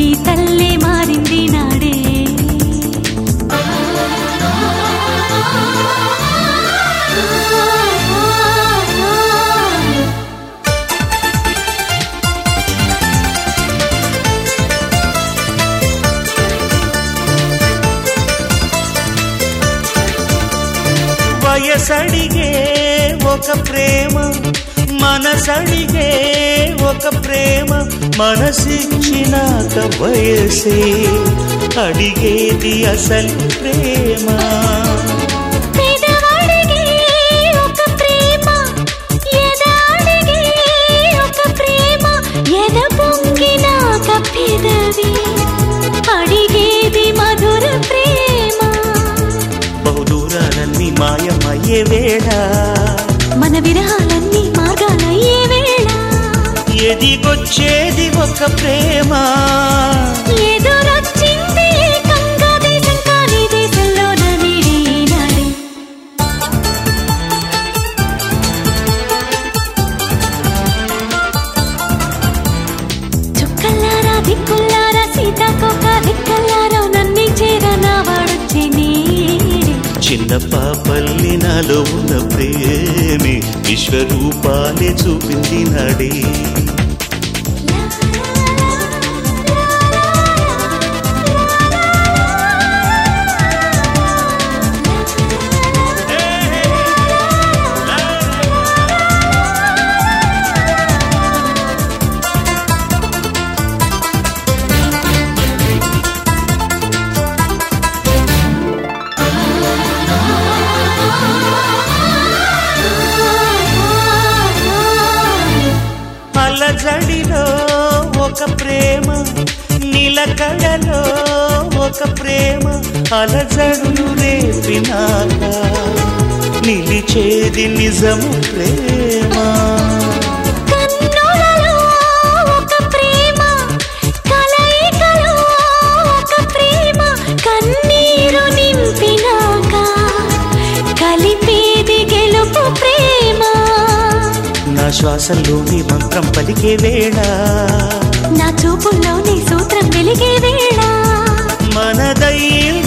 గీతల్లే మారింది నాడే వయసడిగే ఒక ప్రేమ మనసడిగే ఒక ప్రేమ మనసిచ్చినాక వయసే అడిగేది అసలు ప్రేమ పెదవడిగే ఒక ప్రేమ ఎదడిగే ఒక ప్రేమ ఎద పొంగినాక పెదవి అడిగేది మధుర ప్రేమ బహుదూరాలన్నీ మాయమయ్యే వేళ మన విరహాలన్నీ మార్గాలయ్యే వేళ ఎదిగొచ్చేది ఒక ప్రేమ ఎదురొచ్చింది ఏకంగా దేశం కాని దేశంలోన నీడీనాడే చుక్కల్లారా దిక్కుల్లారా సీతాకోక దిక్కల్లారా నన్ని చేరనా వాడొచ్చే నీడే చిన్న పాపల్లి నాలో ఉన్న ప్రేమి విశ్వరూపాలే చూపింది నాడే అలజడిలో ఒక ప్రేమ నిలకడలో ఒక ప్రేమ అలజడులు రేపినాక నిలిచేది నిజము ప్రేమ కన్నులలో ఒక ప్రేమ కలయికలో ఒక ప్రేమ కన్నీరు నింపినాక కలిపేది గెలుపు ప్రేమ నా శ్వాసల్లోని మంత్రం పలికే వేళ నా చూపుల్లోని సూత్రం వెలిగే వేళ మనదైన